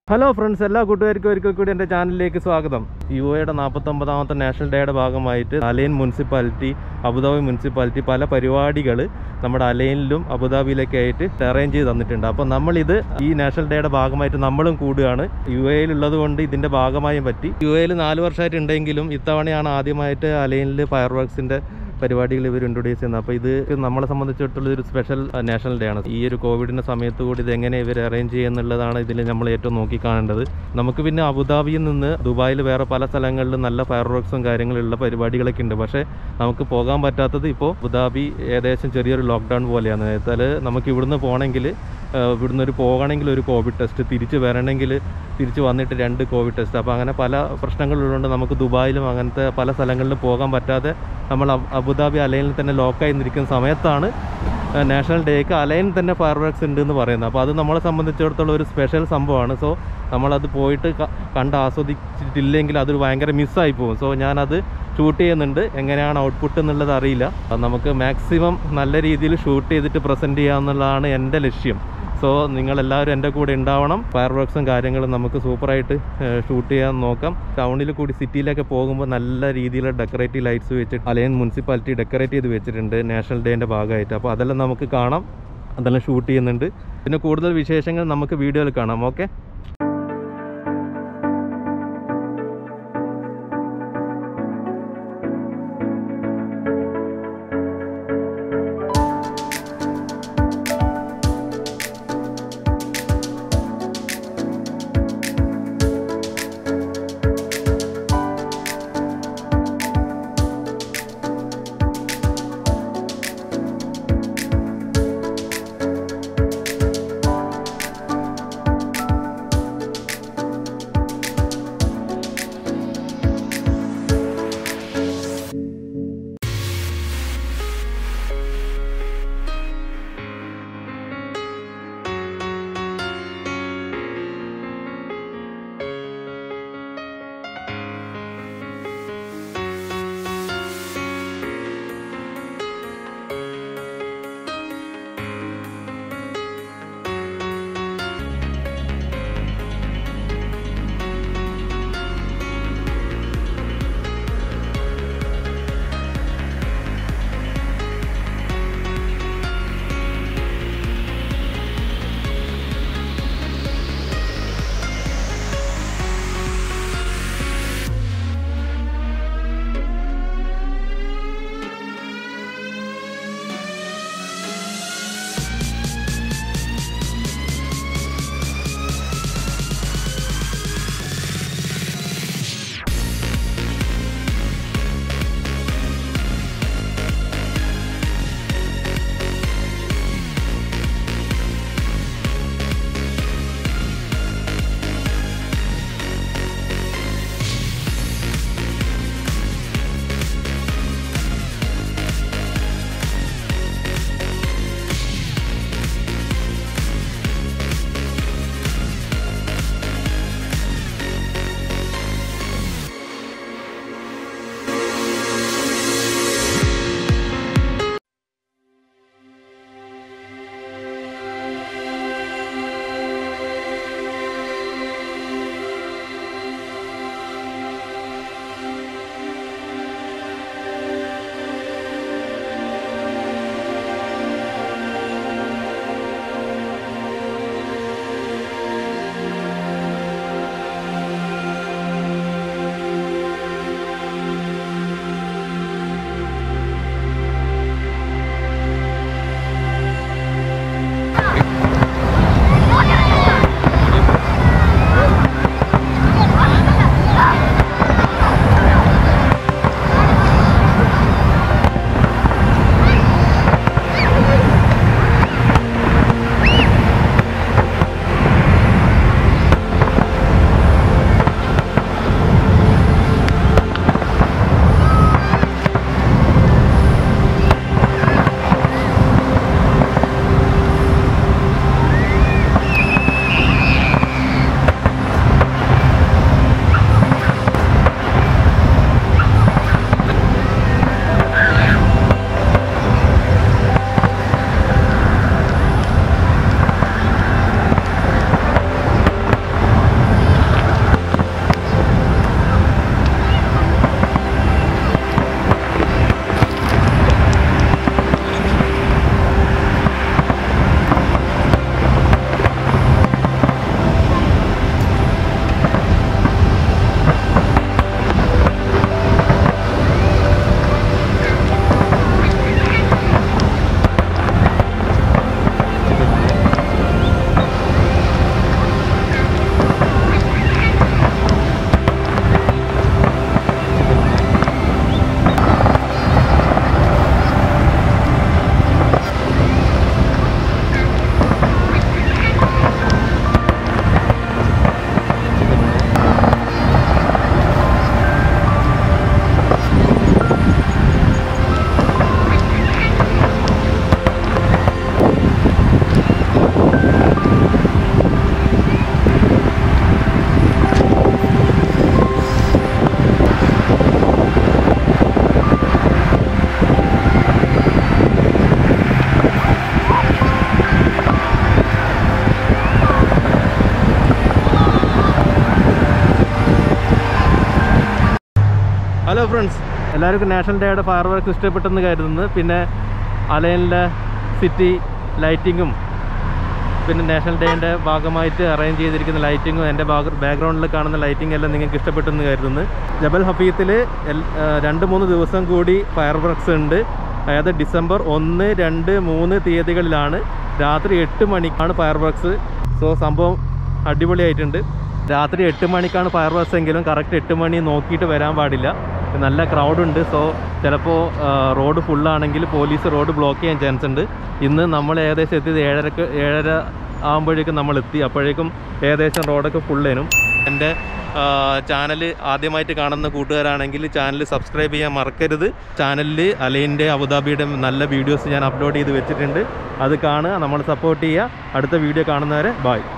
hello friends എല്ലാ കൂട്ടുകാർക്കും ഒരിക്കൽ കൂടി എൻ്റെ ചാനലിലേക്ക് സ്വാഗതം യു എയുടെ നാൽപ്പത്തൊമ്പതാമത്തെ നാഷണൽ ഡേയുടെ ഭാഗമായിട്ട് അലൈൻ മുനിസിപ്പാലിറ്റി അബുദാബി മുനിസിപ്പാലിറ്റി പല പരിപാടികൾ നമ്മുടെ അലൈനിലും അബുദാബിയിലൊക്കെ ആയിട്ട് അറേഞ്ച് ചെയ്ത് തന്നിട്ടുണ്ട് അപ്പോൾ നമ്മളിത് ഈ നാഷണൽ ഡേയുടെ ഭാഗമായിട്ട് നമ്മളും കൂടുകയാണ് യു എയിലുള്ളത് കൊണ്ട് ഇതിൻ്റെ ഭാഗമായും പറ്റി യു എയിൽ നാല് വർഷമായിട്ട് ഉണ്ടെങ്കിലും ഇത്തവണയാണ് ആദ്യമായിട്ട് അലൈനിൽ ഫയർ വർക്സിൻ്റെ പരിപാടികൾ ഇവർ ഇൻട്രൊഡ്യൂസ് ചെയ്യുന്നത് അപ്പോൾ ഇത് നമ്മളെ സംബന്ധിച്ചിടത്തോളം ഒരു സ്പെഷ്യൽ നാഷണൽ ഡേ ആണ് ഈ ഒരു കോവിഡിൻ്റെ സമയത്ത് കൂടി ഇത് എങ്ങനെ ഇവർ അറേഞ്ച് ചെയ്യുന്നുള്ളതാണ് ഇതിൽ നമ്മൾ ഏറ്റവും നോക്കി കാണേണ്ടത് നമുക്ക് പിന്നെ അബുദാബിയിൽ നിന്ന് ദുബായിൽ വേറെ പല സ്ഥലങ്ങളിലും നല്ല ഫയർ വർക്സും കാര്യങ്ങളുള്ള പരിപാടികളൊക്കെ ഉണ്ട് പക്ഷേ നമുക്ക് പോകാൻ പറ്റാത്തത് ഇപ്പോൾ അബുദാബി ഏകദേശം ചെറിയൊരു ലോക്ക്ഡൗൺ പോലെയാണ് വെച്ചാൽ നമുക്ക് ഇവിടുന്ന് പോകണമെങ്കിൽ ഇവിടുന്ന് ഒരു പോകണമെങ്കിൽ ഒരു കോവിഡ് ടെസ്റ്റ് തിരിച്ച് വരണമെങ്കിൽ തിരിച്ച് വന്നിട്ട് രണ്ട് കോവിഡ് ടെസ്റ്റ് അപ്പോൾ അങ്ങനെ പല പ്രശ്നങ്ങളുള്ളതുകൊണ്ട് നമുക്ക് ദുബായിലും അങ്ങനത്തെ പല സ്ഥലങ്ങളിലും പോകാൻ പറ്റാതെ നമ്മൾ അബ് അബുദാബി അലൈനിൽ തന്നെ ലോക്കായി നിൽക്കുന്ന സമയത്താണ് ഏഹ് നാഷണൽ ഡേക്ക് അലൈൻ തന്നെ ഫയർ വർക്സ് ഉണ്ട് എന്ന് പറയുന്നത് അപ്പോൾ അത് നമ്മളെ സംബന്ധിച്ചിടത്തോളം ഒരു സ്പെഷ്യൽ സംഭവമാണ് സോ നമ്മളത് പോയിട്ട് ക- കണ്ട് ആസ്വദിച്ചിട്ടില്ലെങ്കിൽ അത് ഭയങ്കര മിസ്സായി പോകും സോ ഞാനത് ഷൂട്ട് ചെയ്യുന്നുണ്ട് എങ്ങനെയാണ് ഔട്ട്പുട്ട് എന്നുള്ളത് അറിയില്ല അത് നമുക്ക് മാക്സിമം നല്ല രീതിയിൽ ഷൂട്ട് ചെയ്തിട്ട് പ്രസൻറ്റ് ചെയ്യാമെന്നുള്ളതാണ് എൻ്റെ ലക്ഷ്യം സോ നിങ്ങളെല്ലാവരും എൻ്റെ കൂടെ ഉണ്ടാവണം ഫയർ വർക്സും കാര്യങ്ങളും നമുക്ക് സൂപ്പറായിട്ട് ഷൂട്ട് ചെയ്യാൻ നോക്കാം ടൗണിൽ കൂടി സിറ്റിയിലൊക്കെ പോകുമ്പോൾ നല്ല രീതിയിൽ ഡെക്കറേറ്റീവ് ലൈറ്റ്സ് വെച്ചിട്ട് അലയൻ മുനിസിപ്പാലിറ്റി ഡെക്കറേറ്റ് ചെയ്ത് വെച്ചിട്ടുണ്ട് നാഷണൽ ഡേൻ്റെ ഭാഗമായിട്ട് അപ്പോൾ അതെല്ലാം നമുക്ക് കാണാം അതെല്ലാം ഷൂട്ട് ചെയ്യുന്നുണ്ട് പിന്നെ കൂടുതൽ വിശേഷങ്ങൾ നമുക്ക് വീഡിയോയിൽ കാണാം ഓക്കെ ഹലോ ഫ്രണ്ട്സ് എല്ലാവർക്കും നാഷണൽ ഡേയുടെ ഫയർ വർക്ക് ഇഷ്ടപ്പെട്ടെന്ന് കരുതുന്നു പിന്നെ അലയനിലെ സിറ്റി ലൈറ്റിങ്ങും പിന്നെ നാഷണൽ ഡേയുടെ ഭാഗമായിട്ട് അറേഞ്ച് ചെയ്തിരിക്കുന്ന ലൈറ്റിങ്ങും എൻ്റെ ബാക്ക്ഗ്രൗണ്ടിൽ കാണുന്ന ലൈറ്റിംഗ് എല്ലാം നിങ്ങൾക്ക് ഇഷ്ടപ്പെട്ടെന്ന് കരുതുന്നു ജബൽ ഹഫീത്തിൽ രണ്ട് മൂന്ന് ദിവസം കൂടി ഫയർ വർക്ക്സ് ഉണ്ട് അതായത് ഡിസംബർ ഒന്ന് രണ്ട് മൂന്ന് തീയതികളിലാണ് രാത്രി എട്ട് മണിക്കാണ് ഫയർ വർക്ക്സ് സോ സംഭവം അടിപൊളിയായിട്ടുണ്ട് രാത്രി എട്ട് മണിക്കാണ് ഫയർ വർക്ക്സ് എങ്കിലും കറക്റ്റ് എട്ട് മണി നോക്കിയിട്ട് വരാൻ പാടില്ല നല്ല ക്രൗഡുണ്ട് സോ ചിലപ്പോൾ റോഡ് ഫുള്ളാണെങ്കിൽ പോലീസ് റോഡ് ബ്ലോക്ക് ചെയ്യാൻ ചാൻസ് ഉണ്ട് ഇന്ന് നമ്മൾ ഏകദേശം എത്തിയത് ഏഴരക്ക് ഏഴര ആകുമ്പോഴേക്കും നമ്മൾ എത്തി അപ്പോഴേക്കും ഏകദേശം റോഡൊക്കെ ഫുള്ളേനും എൻ്റെ ചാനൽ ആദ്യമായിട്ട് കാണുന്ന കൂട്ടുകാരാണെങ്കിൽ ചാനൽ സബ്സ്ക്രൈബ് ചെയ്യാൻ മറക്കരുത് ചാനലിൽ അലൈൻ്റെ അബുദാബിയുടെ നല്ല വീഡിയോസ് ഞാൻ അപ്ലോഡ് ചെയ്ത് വെച്ചിട്ടുണ്ട് അത് കാണുക നമ്മൾ സപ്പോർട്ട് ചെയ്യുക അടുത്ത വീഡിയോ കാണുന്നവരെ ബായ്